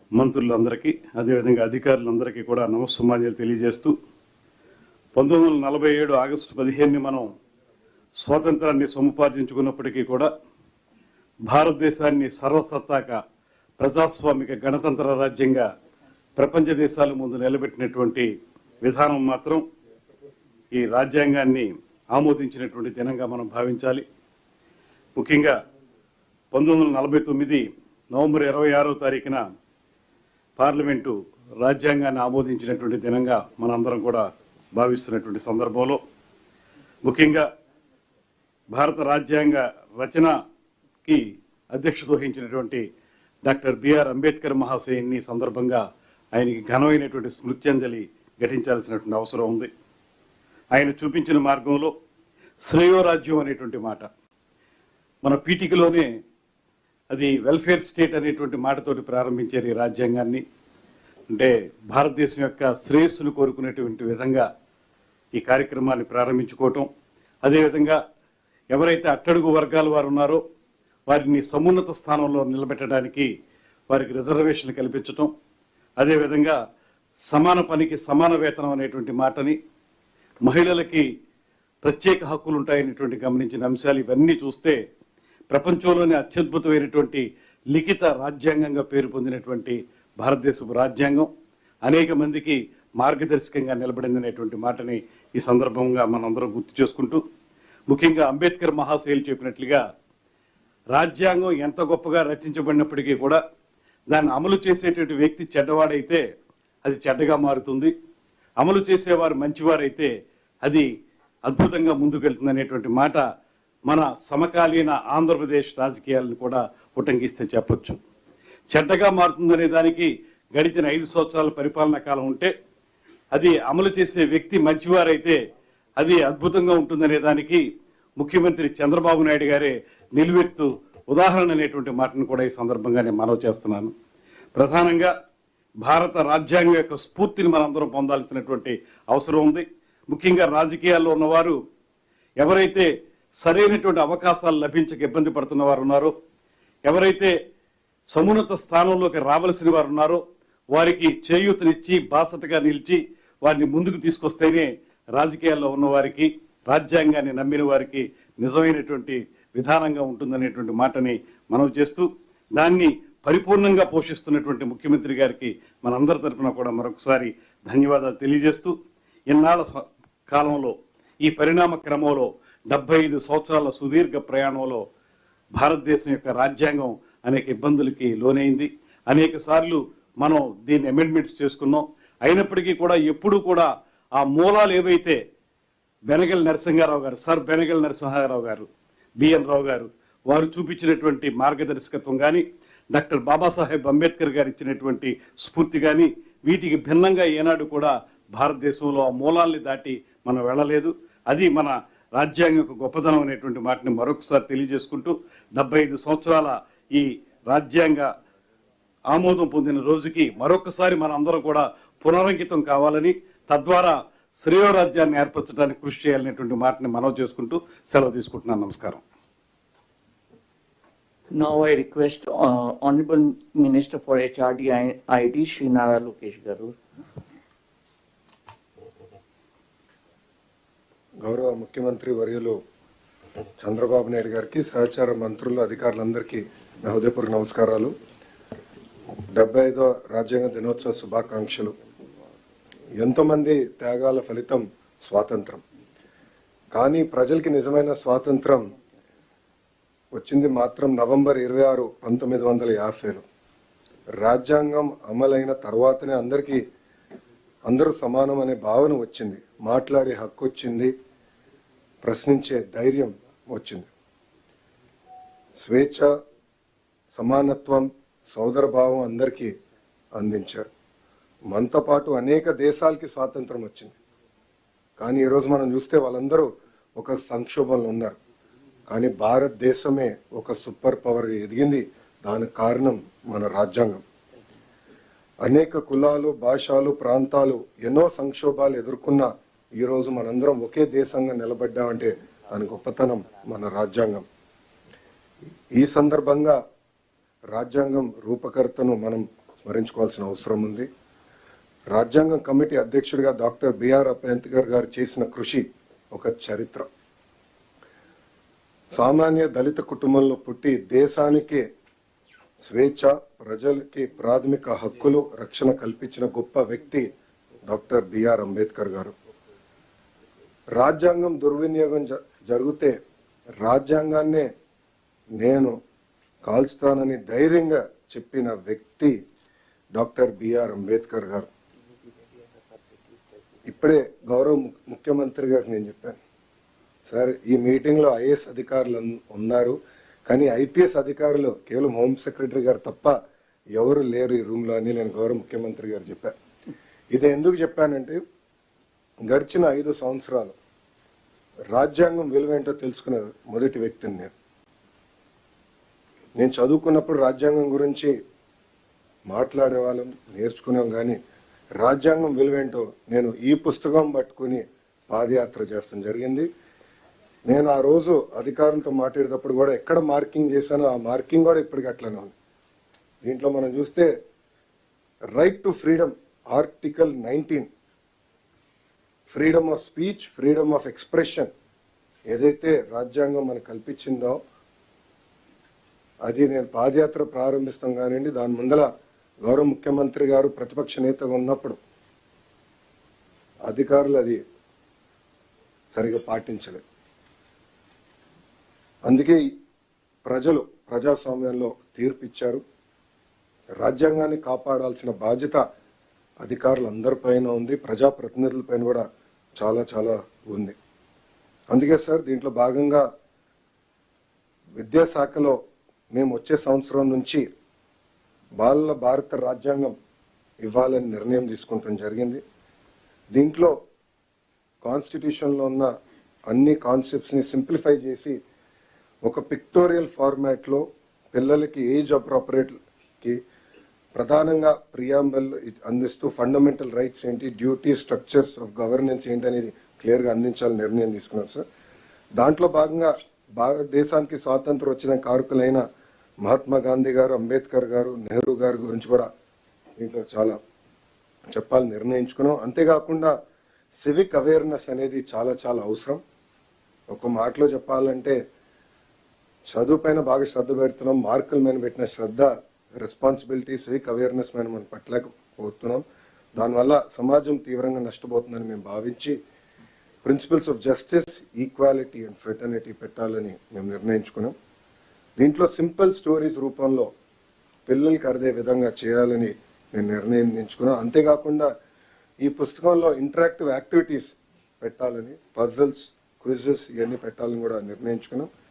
మంత్రులందరికీ అదేవిధంగా అధికారులందరికీ కూడా నమస్సుమాన్యాలు తెలియజేస్తూ పంతొమ్మిది వందల నలభై ఏడు ఆగస్టు పదిహేనుని మనం స్వాతంత్రాన్ని సముపార్జించుకున్నప్పటికీ కూడా భారతదేశాన్ని సర్వసత్తాక ప్రజాస్వామిక గణతంత్ర రాజ్యంగా ప్రపంచ దేశాల ముందు నిలబెట్టినటువంటి విధానం మాత్రం ఈ రాజ్యాంగాన్ని ఆమోదించినటువంటి దినంగా మనం భావించాలి ముఖ్యంగా పంతొమ్మిది వందల నలభై తొమ్మిది నవంబర్ ఇరవై ఆరో తారీఖున పార్లమెంటు రాజ్యాంగాన్ని ఆమోదించినటువంటి దినంగా మనందరం కూడా భావిస్తున్నటువంటి సందర్భంలో ముఖ్యంగా భారత రాజ్యాంగ రచనకి అధ్యక్షత వహించినటువంటి డాక్టర్ బిఆర్ అంబేద్కర్ మహాశయుని సందర్భంగా ఆయనకి ఘనమైనటువంటి స్మృత్యంజలి ఘటించాల్సినటువంటి అవసరం ఉంది ఆయన చూపించిన మార్గంలో శ్రేయోరాజ్యం అనేటువంటి మాట మన పీఠికలోనే అది వెల్ఫేర్ స్టేట్ అనేటువంటి మాటతోటి ప్రారంభించారు ఈ రాజ్యాంగాన్ని అంటే భారతదేశం యొక్క శ్రేయస్సును కోరుకునేటువంటి విధంగా ఈ కార్యక్రమాన్ని ప్రారంభించుకోవటం అదేవిధంగా ఎవరైతే అట్టడుగు వర్గాల వారు ఉన్నారో వారిని సమున్నత స్థానంలో నిలబెట్టడానికి వారికి రిజర్వేషన్లు కల్పించటం అదేవిధంగా సమాన పనికి సమాన వేతనం అనేటువంటి మాటని మహిళలకి ప్రత్యేక హక్కులు ఉంటాయనేటువంటి గమనించిన అంశాలు ఇవన్నీ చూస్తే ప్రపంచంలోనే అత్యద్భుతమైనటువంటి లిఖిత రాజ్యాంగంగా పేరు పొందినటువంటి భారతదేశపు రాజ్యాంగం అనేక మందికి మార్గదర్శకంగా నిలబడిందనేటువంటి మాటని ఈ సందర్భంగా మనందరం గుర్తు చేసుకుంటూ ముఖ్యంగా అంబేద్కర్ మహాశయులు చెప్పినట్లుగా రాజ్యాంగం ఎంత గొప్పగా రచించబడినప్పటికీ కూడా దాన్ని అమలు చేసేటువంటి వ్యక్తి చెడ్డవాడైతే అది చెడ్డగా మారుతుంది అమలు చేసేవారు మంచివారైతే అది అద్భుతంగా ముందుకెళ్తుంది అనేటువంటి మాట మన సమకాలీన ఆంధ్రప్రదేశ్ రాజకీయాలను కూడా ఉటంకిస్తే చెప్పొచ్చు చెడ్డగా మారుతుందనే దానికి గడిచిన ఐదు సంవత్సరాల పరిపాలనా కాలం ఉంటే అది అమలు చేసే వ్యక్తి మంచివారైతే అది అద్భుతంగా ఉంటుందనే దానికి ముఖ్యమంత్రి చంద్రబాబు నాయుడు గారే నిలువెత్తు ఉదాహరణ అనేటువంటి మాటను కూడా ఈ సందర్భంగా నేను మనవి చేస్తున్నాను ప్రధానంగా భారత రాజ్యాంగం యొక్క స్ఫూర్తిని మనందరం పొందాల్సినటువంటి అవసరం ఉంది ముఖ్యంగా రాజకీయాల్లో ఉన్నవారు ఎవరైతే సరైనటువంటి అవకాశాలు లభించక ఇబ్బంది పడుతున్న వారు ఉన్నారో ఎవరైతే సమున్నత స్థానంలోకి రావలసిన వారు ఉన్నారో వారికి చేయూతనిచ్చి బాసటగా నిలిచి వారిని ముందుకు తీసుకొస్తేనే రాజకీయాల్లో ఉన్న వారికి రాజ్యాంగాన్ని నమ్మిన వారికి నిజమైనటువంటి విధానంగా ఉంటుందనేటువంటి మాటని మనం చేస్తూ దాన్ని పరిపూర్ణంగా పోషిస్తున్నటువంటి ముఖ్యమంత్రి గారికి మనందరి తరపున కూడా మరొకసారి ధన్యవాదాలు తెలియజేస్తూ ఇన్నాళ్ళ స- కాలంలో ఈ పరిణామ క్రమంలో డెబ్బై ఐదు సంవత్సరాల సుదీర్ఘ ప్రయాణంలో భారతదేశం యొక్క రాజ్యాంగం అనేక ఇబ్బందులకి లోనైంది అనేక సార్లు మనం దీన్ని అమెండ్మెంట్స్ చేసుకున్నాం అయినప్పటికీ కూడా ఎప్పుడూ కూడా ఆ మూలాలు ఏవైతే బెనగల్ నరసింహారావు గారు సార్ బెనగల్ నరసింహారావు గారు బిఎన్ రావు గారు వారు చూపించినటువంటి మార్గదర్శకత్వం కానీ డాక్టర్ బాబాసాహెబ్ అంబేద్కర్ గారు ఇచ్చినటువంటి స్ఫూర్తి కానీ వీటికి భిన్నంగా ఏనాడు కూడా భారతదేశంలో ఆ మూలాల్ని దాటి మనం వెళ్ళలేదు అది మన రాజ్యాంగం యొక్క గొప్పదనం అనేటువంటి మాటని మరొకసారి తెలియజేసుకుంటూ డెబ్బై ఐదు సంవత్సరాల ఈ రాజ్యాంగ ఆమోదం పొందిన రోజుకి మరొకసారి మన అందరం కూడా పునరంకితం కావాలని తద్వారా శ్రేయోరాజ్యాన్ని ఏర్పరచడానికి కృషి చేయాలనేటువంటి మాటని మనవి చేసుకుంటూ సెలవు తీసుకుంటున్నాను నమస్కారం Now I request uh, Honorable Minister for HRD and IT, Sri Nara Lokesh Garu. గౌరవ ముఖ్యమంత్రి వర్యులు చంద్రబాబు నాయుడు గారికి సహచార మంత్రులు అధికారులందరికీ నా హృదయపూర్వక నమస్కారాలు డెబ్బై ఐదో రాజ్యాంగ దినోత్సవ శుభాకాంక్షలు ఎంతోమంది త్యాగాల ఫలితం స్వాతంత్రం కానీ ప్రజలకి నిజమైన స్వాతంత్రం వచ్చింది మాత్రం నవంబర్ ఇరవై ఆరు పంతొమ్మిది వందల యాభైలో రాజ్యాంగం అమలైన తర్వాతనే అందరికీ అందరూ సమానం అనే భావన వచ్చింది మాట్లాడే హక్కు వచ్చింది ప్రశ్నించే ధైర్యం వచ్చింది స్వేచ్ఛ సమానత్వం సోదర భావం అందరికీ అందించారు మనతో పాటు అనేక దేశాలకి స్వాతంత్రం వచ్చింది కానీ ఈరోజు మనం చూస్తే వాళ్ళందరూ ఒక సంక్షోభంలో ఉన్నారు కానీ భారతదేశమే ఒక సూపర్ పవర్ ఎదిగింది దానికి కారణం మన రాజ్యాంగం అనేక కులాలు భాషలు ప్రాంతాలు ఎన్నో సంక్షోభాలు ఎదుర్కొన్న ఈరోజు మనందరం ఒకే దేశంగా నిలబడ్డామంటే దాని గొప్పతనం మన రాజ్యాంగం ఈ సందర్భంగా రాజ్యాంగం రూపకర్తను మనం స్మరించుకోవాల్సిన అవసరం ఉంది రాజ్యాంగం కమిటీ అధ్యక్షుడిగా డాక్టర్ బిఆర్ అంబేద్కర్ గారు చేసిన కృషి ఒక చరిత్ర సామాన్య దళిత కుటుంబంలో పుట్టి దేశానికే స్వేచ్ఛ ప్రజలకి ప్రాథమిక హక్కులు రక్షణ కల్పించిన గొప్ప వ్యక్తి డాక్టర్ బిఆర్ అంబేద్కర్ గారు రాజ్యాంగం దుర్వినియోగం జ- జరిగితే రాజ్యాంగాన్నే నేను కాల్చుతానని ధైర్యంగా చెప్పిన వ్యక్తి డాక్టర్ బిఆర్ అంబేద్కర్ గారు ఇప్పుడే గౌరవ ము- ముఖ్యమంత్రి గారికి నేను చెప్పాను సార్ ఈ మీటింగ్లో ఐఏఎస్ అధికారులు ఉన్- ఉన్నారు కానీ ఐపీఎస్ అధికారులు కేవలం హోమ్ సెక్రటరీ గారు తప్ప ఎవరు లేరు ఈ రూమ్లో అని నేను గౌరవ ముఖ్యమంత్రి గారు చెప్పాను ఇది ఎందుకు చెప్పానంటే గడిచిన ఐదు సంవత్సరాలు రాజ్యాంగం విలువేంటో తెలుసుకున్న మొదటి వ్యక్తిని నేను నేను చదువుకున్నప్పుడు రాజ్యాంగం గురించి మాట్లాడే వాళ్ళం నేర్చుకున్నాం కానీ రాజ్యాంగం విలువేంటో నేను ఈ పుస్తకం పట్టుకుని పాదయాత్ర చేస్తాం జరిగింది నేను ఆ రోజు అధికారులతో మాట్లాడేటప్పుడు కూడా ఎక్కడ మార్కింగ్ చేశానో ఆ మార్కింగ్ కూడా ఇప్పటికి అట్లనే ఉంది దీంట్లో మనం చూస్తే right to freedom article nineteen freedom of speech freedom of expression ఏదైతే రాజ్యాంగం మనకు కల్పించిందో అది నేను పాదయాత్ర ప్రారంభిస్తాం కానివ్వండి దాని ముందల గౌరవ ముఖ్యమంత్రి గారు ప్రతిపక్ష నేతగా ఉన్నప్పుడు అధికారులు అది సరిగా పాటించలేదు అందుకే ఈ ప్రజలు ప్రజాస్వామ్యంలో తీర్పిచ్చారు రాజ్యాంగాన్ని కాపాడాల్సిన బాధ్యత అధికారులందరిపైన ఉంది ప్రజాప్రతినిధులపైన కూడా చాలా చాలా ఉంది అందుకే సార్ దీంట్లో భాగంగా విద్యాశాఖలో మేము వచ్చే సంవత్సరం నుంచి బాల భారత రాజ్యాంగం ఇవ్వాలని నిర్ణయం తీసుకుంటాం జరిగింది దీంట్లో కాన్స్టిట్యూషన్లో ఉన్న అన్ని కాన్సెప్ట్స్ని సింప్లిఫై చేసి ఒక పిక్టోరియల్ ఫార్మాట్లో పిల్లలకి ఏజ్ అప్రాపరేట్కి ప్రధానంగా ప్రియాంబల్ అందిస్తూ ఫండమెంటల్ రైట్స్ ఏంటి డ్యూటీ స్ట్రక్చర్స్ ఆఫ్ గవర్నెన్స్ ఏంటి అనేది క్లియర్గా అందించాలని నిర్ణయం తీసుకున్నాం సార్ దాంట్లో భాగంగా భారతదేశానికి స్వాతంత్రం వచ్చిన కారకులైన మహాత్మా గాంధీ గారు అంబేద్కర్ గారు నెహ్రూ గారి గురించి కూడా దీంట్లో చాలా చెప్పాలని నిర్ణయించుకున్నాం అంతేకాకుండా సివిక్ అవేర్నెస్ అనేది చాలా చాలా అవసరం ఒక మాటలో చెప్పాలంటే చదువు పైన బాగా శ్రద్ధ పెడుతున్నాం మార్కుల మీద పెట్టిన శ్రద్ధ రెస్పాన్సిబిలిటీ సివిక్ అవేర్నెస్ మీద మనం పట్టలేకపోతున్నాం దానివల్ల సమాజం తీవ్రంగా నష్టపోతుందని మేము భావించి principles of justice equality and fraternity పెట్టాలని మేము నిర్ణయించుకున్నాం దీంట్లో సింపుల్ స్టోరీస్ రూపంలో పిల్లలకి అర్థే విధంగా చేయాలని నేను నిర్ణయించుకున్నాను అంతేకాకుండా ఈ పుస్తకంలో ఇంటరాక్టివ్ యాక్టివిటీస్ పెట్టాలని పజిల్స్ క్విజెస్ ఇవన్నీ పెట్టాలని కూడా నిర్ణయించుకున్నాం